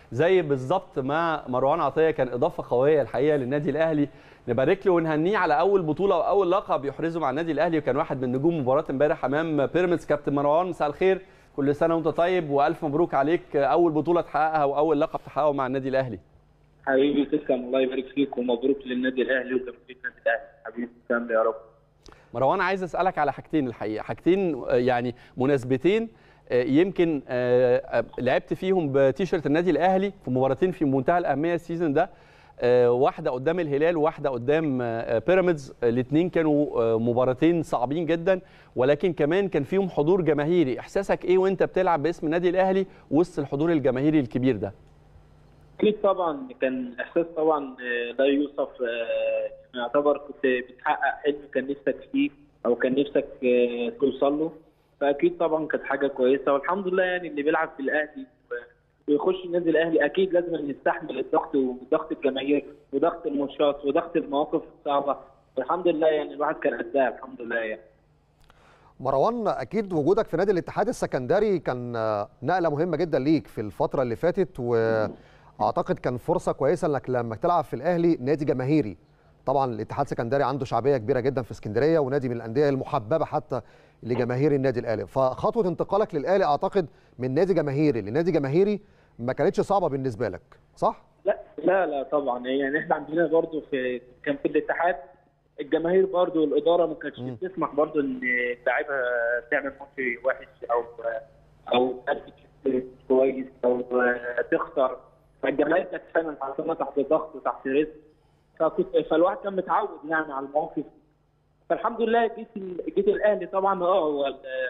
زي بالظبط ما مروان عطيه كان اضافه قويه الحقيقه للنادي الاهلي نبارك له ونهنيه على اول بطوله واول لقب يحرزه مع النادي الاهلي وكان واحد من نجوم مباراه امبارح امام بيراميدز كابتن مروان مساء الخير كل سنه وانت طيب والف مبروك عليك اول بطوله تحققها واول لقب تحققه مع النادي الاهلي حبيبي تسلم الله يبارك فيك ومبروك للنادي الاهلي وجمهور النادي الاهلي حبيبي تسلم يا رب مروان عايز اسالك على حاجتين الحقيقه حاجتين يعني مناسبتين يمكن لعبت فيهم بتيشيرت النادي الاهلي في مباراتين في منتهى الاهميه السيزون ده واحده قدام الهلال وواحده قدام بيراميدز الاثنين كانوا مباراتين صعبين جدا ولكن كمان كان فيهم حضور جماهيري احساسك ايه وانت بتلعب باسم النادي الاهلي وسط الحضور الجماهيري الكبير ده اكيد طبعا كان احساس طبعا لا يوصف يعتبر كنت بتحقق حلم كان نفسك فيه او كان نفسك توصل له فاكيد طبعا كانت حاجه كويسه والحمد لله يعني اللي بيلعب في الاهلي ويخش النادي الاهلي اكيد لازم يستحمل الضغط وضغط الجماهير وضغط الماتشات وضغط المواقف الصعبه والحمد لله يعني الواحد كان قدها الحمد لله يعني مروان اكيد وجودك في نادي الاتحاد السكندري كان نقله مهمه جدا ليك في الفتره اللي فاتت واعتقد كان فرصه كويسه انك لما تلعب في الاهلي نادي جماهيري طبعا الاتحاد السكندري عنده شعبيه كبيره جدا في اسكندريه ونادي من الانديه المحببه حتى لجماهير النادي الاهلي فخطوه انتقالك للاهلي اعتقد من نادي جماهيري لنادي جماهيري ما كانتش صعبه بالنسبه لك صح لا لا لا طبعا يعني احنا عندنا برضو في كان في الاتحاد الجماهير برضو الاداره ما كانتش بتسمح برضو ان اللعيبه تعمل ماتش وحش او او تأدي كويس او تخسر فالجماهير كانت فعلا حاطه تحت ضغط وتحت رزق فكنت فالواحد كان متعود يعني على المواقف فالحمد لله جيت جيت الاهلي طبعا اه هو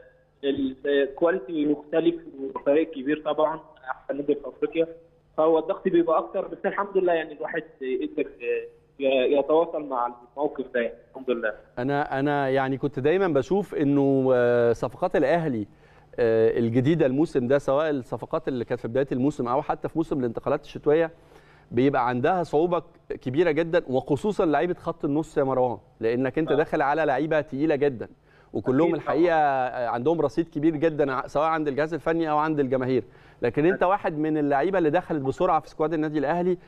الكواليتي مختلف وفريق كبير طبعا احسن نادي في افريقيا فهو الضغط بيبقى اكتر بس الحمد لله يعني الواحد قدر يتواصل مع الموقف ده يعني الحمد لله انا انا يعني كنت دايما بشوف انه صفقات الاهلي الجديده الموسم ده سواء الصفقات اللي كانت في بدايه الموسم او حتى في موسم الانتقالات الشتويه بيبقى عندها صعوبه كبيره جدا وخصوصا لعيبه خط النص يا مروان لانك انت داخل على لعيبه تقيله جدا وكلهم الحقيقه عندهم رصيد كبير جدا سواء عند الجهاز الفني او عند الجماهير لكن انت واحد من اللعيبه اللي دخلت بسرعه في سكواد النادي الاهلي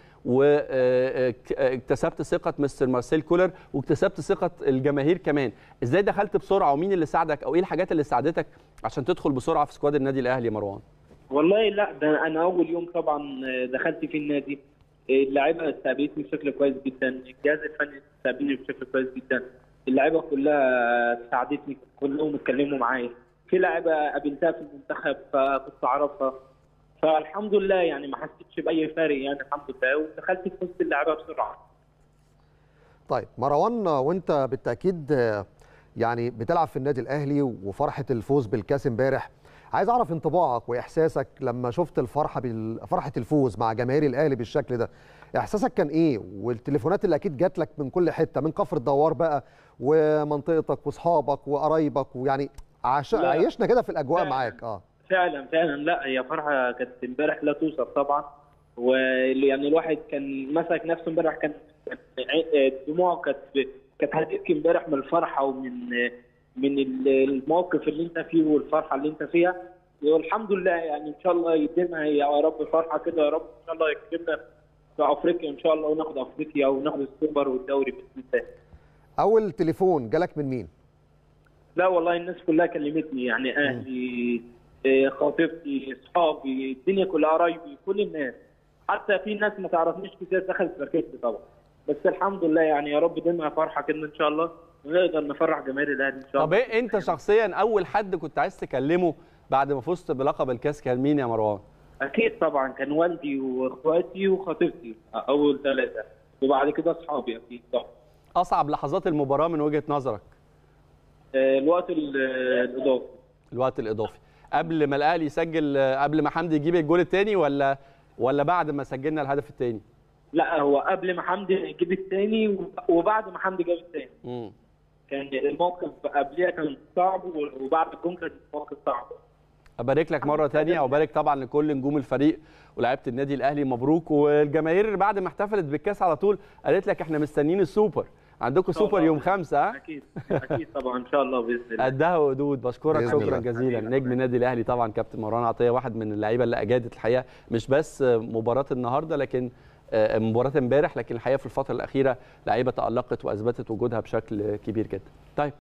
واكتسبت ثقه مستر مارسيل كولر واكتسبت ثقه الجماهير كمان ازاي دخلت بسرعه ومين اللي ساعدك او ايه الحاجات اللي ساعدتك عشان تدخل بسرعه في سكواد النادي الاهلي يا مروان والله لا ده انا اول يوم طبعا دخلت في النادي اللعيبه استقبلتني بشكل كويس جدا الجهاز الفني استقبلني بشكل كويس جدا اللعيبه كلها ساعدتني كلهم اتكلموا معايا في لعيبه قابلتها في المنتخب فكنت اعرفها فالحمد لله يعني ما حسيتش باي فارق يعني الحمد لله ودخلت في وسط اللعيبه بسرعه طيب مروان وانت بالتاكيد يعني بتلعب في النادي الاهلي وفرحه الفوز بالكاس امبارح عايز اعرف انطباعك واحساسك لما شفت الفرحه بال... فرحه الفوز مع جماهير الاهلي بالشكل ده احساسك كان ايه والتليفونات اللي اكيد جات لك من كل حته من كفر الدوار بقى ومنطقتك واصحابك وقرايبك ويعني عش... عيشنا كده في الاجواء فعلا. معاك اه فعلا فعلا لا هي فرحه كانت امبارح لا توصف طبعا ويعني الواحد كان مسك نفسه امبارح كان دموعه كانت كانت هتبكي امبارح من الفرحه ومن من الموقف اللي انت فيه والفرحه اللي انت فيها والحمد لله يعني ان شاء الله يدينا يا رب فرحه كده يا رب ان شاء الله يكرمنا في افريقيا ان شاء الله وناخد افريقيا وناخد السوبر والدوري باذن الله. اول تليفون جالك من مين؟ لا والله الناس كلها كلمتني يعني اهلي خطيبتي اصحابي الدنيا كلها قرايبي كل الناس حتى في ناس ما تعرفنيش كتير دخلت ركبت طبعا بس الحمد لله يعني يا رب دايما فرحه كده ان شاء الله ونقدر نفرح جماهير الاهلي ان شاء طب الله ايه انت شخصيا اول حد كنت عايز تكلمه بعد ما فزت بلقب الكاس كان مين يا مروان؟ اكيد طبعا كان والدي واخواتي وخطيبتي اول ثلاثه وبعد كده اصحابي اكيد طبعا اصعب لحظات المباراه من وجهه نظرك الوقت الاضافي الوقت الاضافي قبل ما الاهلي يسجل قبل ما حمدي يجيب الجول الثاني ولا ولا بعد ما سجلنا الهدف الثاني لا هو قبل ما حمدي يجيب الثاني وبعد ما حمدي جاب الثاني كان الموقف قبلها كان صعب وبعد الجون كان الموقف صعب ابارك لك مره ثانيه وابارك طبعا لكل نجوم الفريق ولاعيبه النادي الاهلي مبروك والجماهير بعد ما احتفلت بالكاس على طول قالت لك احنا مستنيين السوبر عندكم شاء سوبر الله. يوم خمسة ها؟ اكيد اكيد طبعا ان شاء الله باذن الله قدها وقدود بشكرك بإذن شكرا الله. جزيلا حبيبي. نجم النادي الاهلي طبعا كابتن مروان عطيه واحد من اللعيبه اللي اجادت الحقيقه مش بس مباراه النهارده لكن آه، مباراه امبارح لكن الحقيقه في الفتره الاخيره لعيبه تالقت واثبتت وجودها بشكل كبير جدا طيب